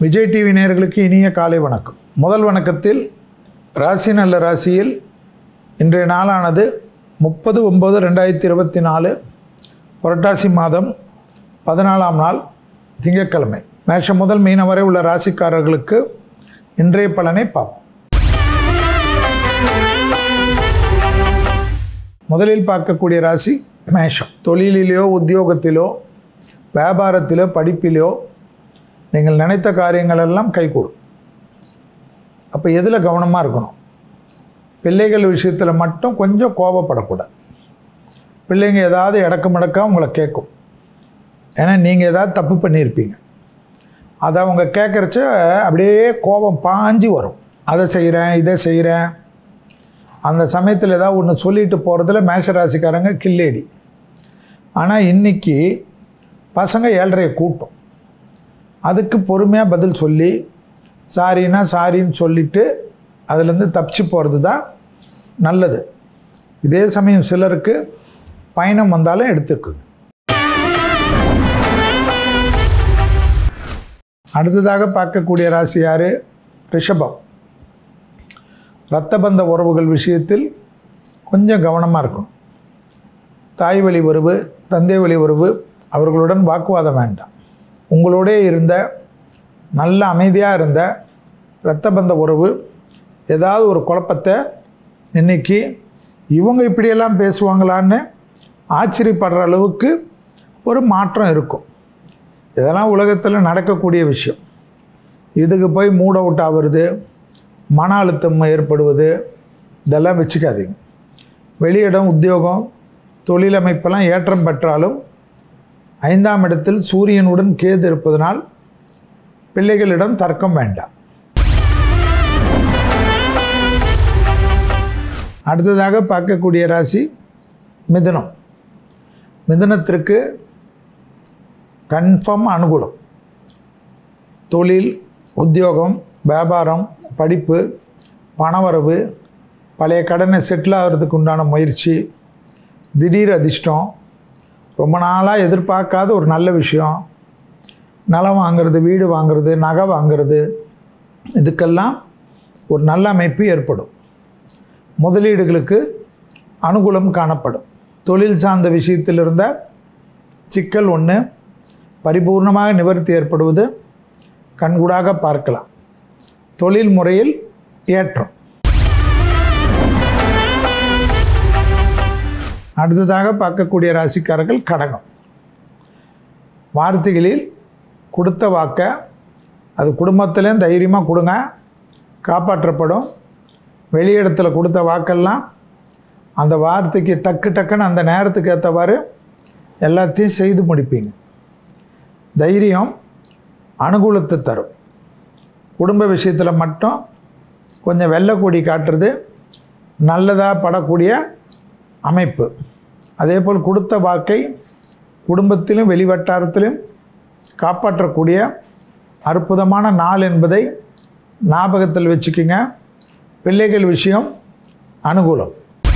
Vijay TV நேயர்களுக்கு இனிய காலை வணக்கம் முதல் வணக்கத்தில் ராசி நல்ல ராசியில் இன்றைய நாளானது முப்பது ஒம்பது ரெண்டாயிரத்தி இருபத்தி நாலு புரட்டாசி மாதம் பதினாலாம் நாள் திங்கட்கிழமை மேஷம் முதல் மீனம் வரை உள்ள ராசிக்காரர்களுக்கு இன்றைய பலனை பார்ப்போம் முதலில் பார்க்கக்கூடிய ராசி மேஷம் தொழிலிலோ உத்தியோகத்திலோ வியாபாரத்திலோ படிப்பிலோ நீங்கள் நினைத்த காரியங்கள் எல்லாம் கைகூடும் அப்போ எதில் கவனமாக இருக்கணும் பிள்ளைகள் விஷயத்தில் மட்டும் கொஞ்சம் கோபப்படக்கூடாது பிள்ளைங்க ஏதாவது இடக்கு மடக்கா உங்களை கேட்கும் ஏன்னா நீங்கள் ஏதாவது தப்பு பண்ணியிருப்பீங்க அதை அவங்க கேட்குறச்ச அப்படியே கோபம் பாஞ்சு வரும் அதை செய்கிறேன் இதை செய்கிறேன் அந்த சமயத்தில் ஏதாவது ஒன்று சொல்லிட்டு போகிறதுல மேஷராசிக்காரங்க கில்லேடி ஆனால் இன்றைக்கி பசங்க ஏழரையை கூட்டும் அதுக்கு பொறுமையாக பதில் சொல்லி சாரின்னா சாரின்னு சொல்லிவிட்டு அதுலேருந்து தப்பிச்சு போகிறது தான் நல்லது இதே சமயம் சிலருக்கு பயணம் வந்தாலும் எடுத்துக்குங்க அடுத்ததாக பார்க்கக்கூடிய ராசி யார் ரிஷபம் இரத்தபந்த உறவுகள் விஷயத்தில் கொஞ்சம் கவனமாக இருக்கணும் தாய் வழி உறவு தந்தை வழி உறவு அவர்களுடன் வாக்குவாதம் வேண்டாம் உங்களோடே இருந்த நல்ல அமைதியாக இருந்த இரத்தபந்த உறவு ஏதாவது ஒரு குழப்பத்தை இன்னைக்கு இவங்க இப்படியெல்லாம் பேசுவாங்களான்னு ஆச்சரியப்படுற அளவுக்கு ஒரு மாற்றம் இருக்கும் இதெல்லாம் உலகத்தில் நடக்கக்கூடிய விஷயம் இதுக்கு போய் மூட் அவுட் ஆகிறது மன அழுத்தம் ஏற்படுவது இதெல்லாம் வச்சுக்காதீங்க வெளியிடம் உத்தியோகம் தொழிலமைப்பெல்லாம் ஏற்றம் பெற்றாலும் ஐந்தாம் இடத்தில் சூரியனுடன் கேது இருப்பதனால் பிள்ளைகளிடம் தர்க்கம் வேண்டாம் அடுத்ததாக பார்க்கக்கூடிய ராசி மிதுனம் மிதுனத்திற்கு கன்ஃபார்ம் அனுகூலம் தொழில் உத்தியோகம் வியாபாரம் படிப்பு பணவரவு பழைய கடனை செட்டில் ஆகிறதுக்கு உண்டான முயற்சி திடீர் அதிர்ஷ்டம் ரொம்ப நாளாக எதிர்பார்க்காத ஒரு நல்ல விஷயம் நிலம் வாங்கிறது வீடு வாங்கிறது நகை வாங்கிறது இதுக்கெல்லாம் ஒரு நல்ல அமைப்பு ஏற்படும் முதலீடுகளுக்கு அனுகூலம் காணப்படும் தொழில் சார்ந்த விஷயத்தில் இருந்த சிக்கல் ஒன்று பரிபூர்ணமாக நிவர்த்தி ஏற்படுவது கண்கூடாக பார்க்கலாம் தொழில் முறையில் ஏற்றம் அடுத்ததாக பார்க்கக்கூடிய ராசிக்காரர்கள் கடகம் வார்த்தைகளில் கொடுத்த வாக்கை அது குடும்பத்திலையும் தைரியமாக கொடுங்க காப்பாற்றப்படும் வெளியிடத்தில் கொடுத்த வாக்கெல்லாம் அந்த வார்த்தைக்கு டக்கு டக்குன்னு அந்த நேரத்துக்கு ஏற்றவாறு எல்லாத்தையும் செய்து முடிப்பீங்க தைரியம் அனுகூலத்தை தரும் குடும்ப விஷயத்தில் மட்டும் கொஞ்சம் வெள்ளக்கூடி காட்டுறது நல்லதாக படக்கூடிய அமைப்பு அதே போல் கொடுத்த வாக்கை குடும்பத்திலும் வெளிவட்டாரத்திலும் காப்பாற்றக்கூடிய அற்புதமான நாள் என்பதை ஞாபகத்தில் வச்சுக்கோங்க பிள்ளைகள் விஷயம் அனுகூலம்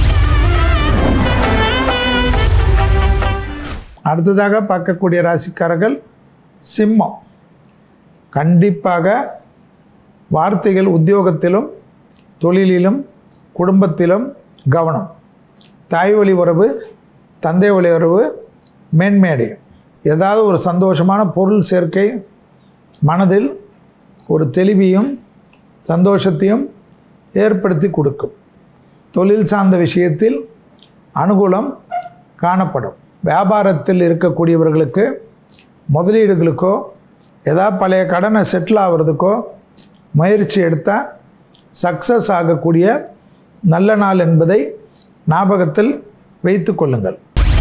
அடுத்ததாக பார்க்கக்கூடிய ராசிக்காரர்கள் சிம்மம் கண்டிப்பாக வார்த்தைகள் உத்தியோகத்திலும் தொழிலிலும் குடும்பத்திலும் கவனம் தாய் வழி உறவு தந்தை வழி உறவு மேன்மேடையும் ஏதாவது ஒரு சந்தோஷமான பொருள் சேர்க்கை மனதில் ஒரு தெளிவையும் சந்தோஷத்தையும் ஏற்படுத்தி கொடுக்கும் தொழில் சார்ந்த விஷயத்தில் அனுகூலம் காணப்படும் வியாபாரத்தில் இருக்கக்கூடியவர்களுக்கு முதலீடுகளுக்கோ ஏதாவது பழைய கடனை செட்டில் ஆகிறதுக்கோ முயற்சி எடுத்தால் சக்ஸஸ் ஆகக்கூடிய நல்ல நாள் என்பதை ஞாபகத்தில் வைத்து கொள்ளுங்கள்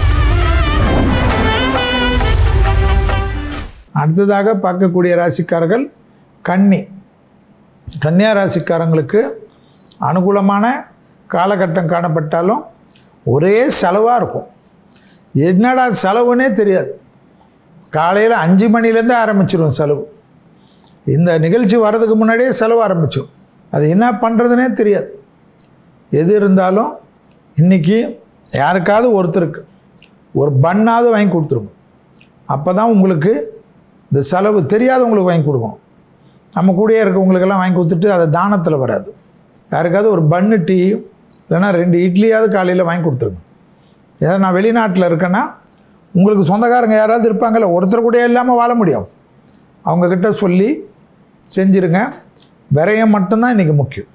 அடுத்ததாக பார்க்கக்கூடிய ராசிக்காரர்கள் கன்னி கன்னியா ராசிக்காரங்களுக்கு அனுகூலமான காலகட்டம் காணப்பட்டாலும் ஒரே செலவாக இருக்கும் என்னடா செலவுன்னே தெரியாது காலையில் அஞ்சு மணிலேருந்து ஆரம்பிச்சிடும் செலவு இந்த நிகழ்ச்சி வர்றதுக்கு முன்னாடியே செலவு ஆரம்பிச்சிடும் அது என்ன பண்ணுறதுனே தெரியாது எது இருந்தாலும் இன்றைக்கி யாருக்காவது ஒருத்தருக்கு ஒரு பண்ணாவது வாங்கி கொடுத்துருங்க அப்போ தான் உங்களுக்கு இந்த செலவு தெரியாதவங்களுக்கு வாங்கி கொடுக்கணும் நம்ம கூடயே இருக்கவங்களுக்கெல்லாம் வாங்கி கொடுத்துட்டு அது தானத்தில் வராது யாருக்காவது ஒரு பன்னு டீ இல்லைன்னா ரெண்டு இட்லியாவது காலையில் வாங்கி கொடுத்துருங்க ஏதோ நான் வெளிநாட்டில் இருக்கேன்னா உங்களுக்கு சொந்தக்காரங்க யாராவது இருப்பாங்கல்ல ஒருத்தர் கூட இல்லாமல் வாழ முடியும் அவங்கக்கிட்ட சொல்லி செஞ்சுருங்க விரயம் மட்டும்தான் இன்றைக்கி முக்கியம்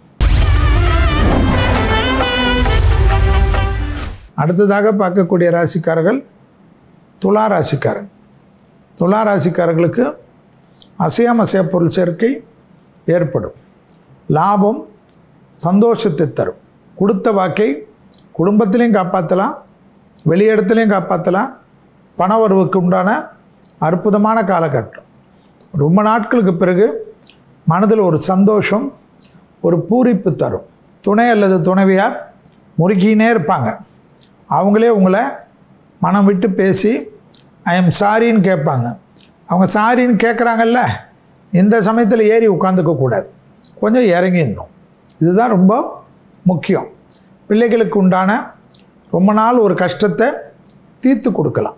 அடுத்ததாக பார்க்கக்கூடிய ராசிக்காரர்கள் துலா ராசிக்காரன் துலா ராசிக்காரர்களுக்கு அசையாமசைய பொருள் சேர்க்கை ஏற்படும் லாபம் சந்தோஷத்தை தரும் கொடுத்த வாக்கை குடும்பத்திலையும் காப்பாற்றலாம் வெளியிடத்துலையும் காப்பாற்றலாம் பண வரவுக்கு உண்டான அற்புதமான காலகட்டம் ரொம்ப நாட்களுக்கு பிறகு மனதில் ஒரு சந்தோஷம் ஒரு பூரிப்பு தரும் துணை அல்லது துணைவியார் முறுக்கினே இருப்பாங்க அவங்களே உங்களை மனம் விட்டு பேசி ஐ எம் சாரின்னு கேட்பாங்க அவங்க சாரின்னு கேட்குறாங்கல்ல இந்த சமயத்தில் ஏறி உட்காந்துக்க கூடாது கொஞ்சம் இறங்கிடணும் இதுதான் ரொம்ப முக்கியம் பிள்ளைகளுக்கு உண்டான ரொம்ப நாள் ஒரு கஷ்டத்தை தீர்த்து கொடுக்கலாம்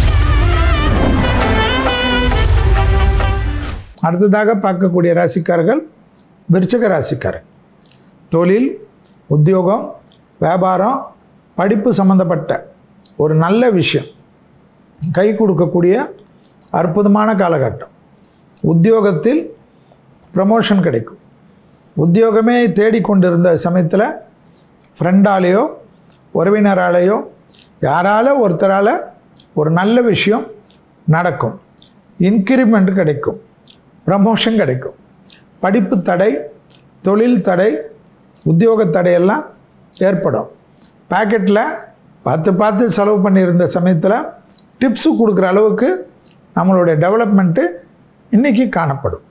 அடுத்ததாக பார்க்கக்கூடிய ராசிக்காரர்கள் விருச்சக ராசிக்காரர் தொழில் உத்தியோகம் வியாபாரம் படிப்பு சம்மந்தப்பட்ட ஒரு நல்ல விஷயம் கை கொடுக்கக்கூடிய அற்புதமான காலகட்டம் உத்தியோகத்தில் ப்ரமோஷன் கிடைக்கும் உத்தியோகமே தேடிக்கொண்டிருந்த சமயத்தில் ஃப்ரெண்டாலேயோ உறவினராலேயோ யாரால ஒருத்தரால் ஒரு நல்ல விஷயம் நடக்கும் இன்க்ரிமெண்ட் கிடைக்கும் ப்ரமோஷன் கிடைக்கும் படிப்பு தடை தொழில் தடை உத்தியோக தடையெல்லாம் ஏற்படும் பேக்கெட்டில் பார்த்து பார்த்து செலவு பண்ணியிருந்த சமயத்தில் டிப்ஸு கொடுக்குற அளவுக்கு நம்மளுடைய டெவலப்மெண்ட்டு இன்றைக்கி காணப்படும்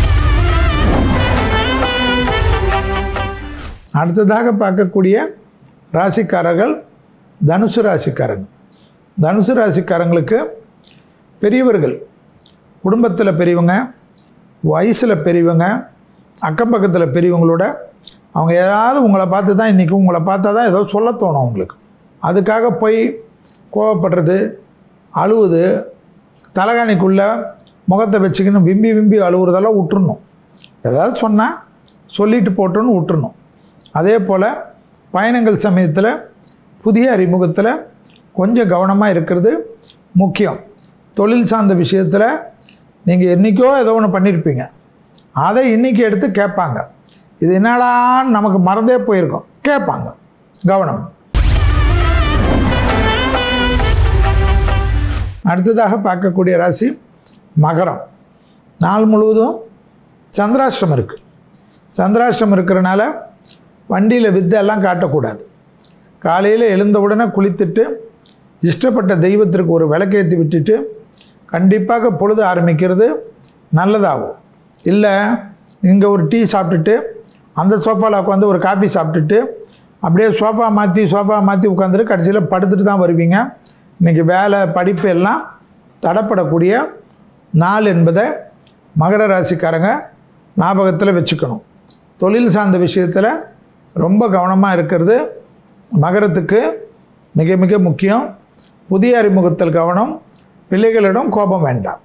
அடுத்ததாக பார்க்கக்கூடிய ராசிக்காரர்கள் தனுசு ராசிக்காரங்க தனுசு ராசிக்காரங்களுக்கு பெரியவர்கள் குடும்பத்தில் பெரியவங்க வயசில் பெரியவங்க அக்கம் பக்கத்தில் பெரியவங்களோட அவங்க ஏதாவது உங்களை பார்த்து தான் இன்றைக்கி உங்களை பார்த்தா தான் ஏதோ சொல்ல தோணும் அவங்களுக்கு அதுக்காக போய் கோவப்படுறது அழுவுது தலகாணிக்குள்ளே முகத்தை வச்சுக்கின்னு விம்பி விம்பி அழுவுறதெல்லாம் விட்டுறணும் ஏதாவது சொன்னால் சொல்லிட்டு போட்டோன்னு விட்டுறணும் அதே போல் பயணங்கள் சமயத்தில் புதிய அறிமுகத்தில் கொஞ்சம் கவனமாக இருக்கிறது முக்கியம் தொழில் சார்ந்த விஷயத்தில் நீங்கள் என்றைக்கோ ஏதோ ஒன்று பண்ணியிருப்பீங்க அதை இன்றைக்கி எடுத்து கேட்பாங்க இது என்னடான்னு நமக்கு மறந்தே போயிருக்கோம் கேட்பாங்க கவனம் அடுத்ததாக பார்க்கக்கூடிய ராசி மகரம் நாள் முழுவதும் சந்திராஷ்டிரம் இருக்குது சந்திராஷ்டிரம் இருக்கிறனால வண்டியில் வித்தெல்லாம் காட்டக்கூடாது காலையில் எழுந்த உடனே குளித்துட்டு இஷ்டப்பட்ட தெய்வத்திற்கு ஒரு விளக்கேற்றி விட்டுட்டு கண்டிப்பாக பொழுது ஆரம்பிக்கிறது நல்லதாகும் இல்லை இங்கே ஒரு டீ சாப்பிட்டுட்டு அந்த சோஃபாவில் உட்காந்து ஒரு காஃபி சாப்பிட்டுட்டு அப்படியே சோஃபா மாற்றி சோஃபா மாற்றி உட்காந்துட்டு கடைசியில் படுத்துட்டு தான் வருவீங்க இன்றைக்கி வேலை படிப்பு எல்லாம் தடப்படக்கூடிய நாள் என்பதை மகர ராசிக்காரங்க ஞாபகத்தில் வச்சுக்கணும் தொழில் சார்ந்த விஷயத்தில் ரொம்ப கவனமாக இருக்கிறது மகரத்துக்கு மிக மிக முக்கியம் புதிய அறிமுகத்தில் கவனம் பிள்ளைகளிடம் கோபம் வேண்டாம்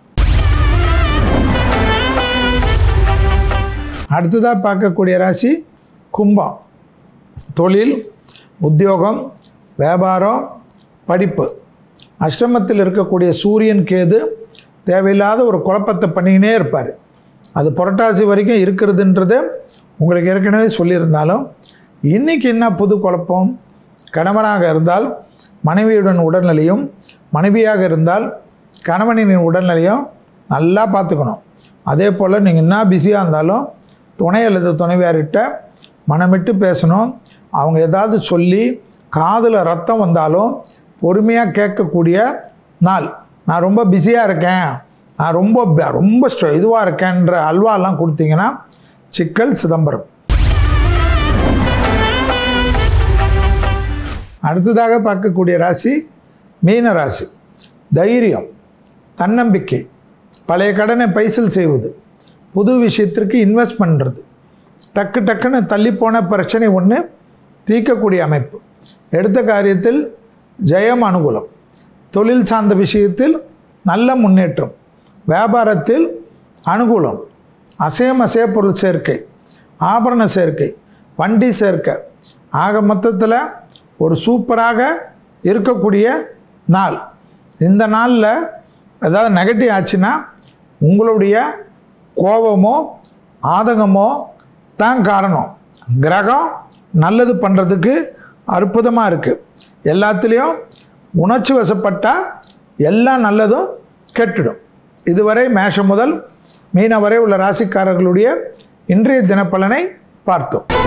அடுத்ததாக பார்க்கக்கூடிய ராசி கும்பம் தொழில் உத்தியோகம் வியாபாரம் படிப்பு அஷ்டமத்தில் இருக்கக்கூடிய சூரியன் கேது தேவையில்லாத ஒரு குழப்பத்தை பண்ணிக்கினே இருப்பார் அது புரட்டாசி வரைக்கும் இருக்கிறதுன்றது உங்களுக்கு ஏற்கனவே சொல்லியிருந்தாலும் இன்றைக்கி என்ன புது குழப்பம் கணவனாக இருந்தால் மனைவியுடன் உடல்நிலையும் மனைவியாக இருந்தால் கணவனின் உடல்நிலையும் நல்லா பார்த்துக்கணும் அதே போல் நீங்கள் என்ன பிஸியாக இருந்தாலும் துணை அல்லது துணைவியார்கிட்ட மனமிட்டு பேசணும் அவங்க ஏதாவது சொல்லி காதில் ரத்தம் வந்தாலும் பொறுமையாக கேட்கக்கூடிய நாள் நான் ரொம்ப பிஸியாக இருக்கேன் நான் ரொம்ப ப- ரொம்ப ஸ்ட்ர- இதுவாக இருக்கேன்ற அல்வாலாம் கொடுத்தீங்கன்னா சிக்கல் சிதம்பரம் அடுத்ததாக பார்க்கக்கூடிய ராசி மீன ராசி தைரியம் தன்னம்பிக்கை பழைய கடனை பைசல் செய்வது புது விஷயத்திற்கு இன்வெஸ்ட் பண்ணுறது டக்கு டக்குன்னு தள்ளிப்போன பிரச்சனை ஒன்று தீர்க்கக்கூடிய அமைப்பு எடுத்த காரியத்தில் ஜெயம் அனுகூலம் தொழில் சார்ந்த விஷயத்தில் நல்ல முன்னேற்றம் வியாபாரத்தில் அனுகூலம் அசையம் அசைய பொருள் சேர்க்கை ஆபரண சேர்க்கை வண்டி சேர்க்கை ஆக மொத்தத்தில் ஒரு சூப்பராக இருக்கக்கூடிய நாள் இந்த நாளில் ஏதாவது நெகட்டிவ் ஆச்சுன்னா உங்களுடைய கோபமோ ஆதங்கமோ தான் காரணம் கிரகம் நல்லது பண்ணுறதுக்கு அற்புதமாக இருக்குது எல்லாத்துலேயும் உணர்ச்சி வசப்பட்டால் எல்லா நல்லதும் கெட்டுடும் இதுவரை மேஷம் முதல் மீன வரை உள்ள ராசிக்காரர்களுடைய இன்றைய தினப்பலனை பார்த்தோம்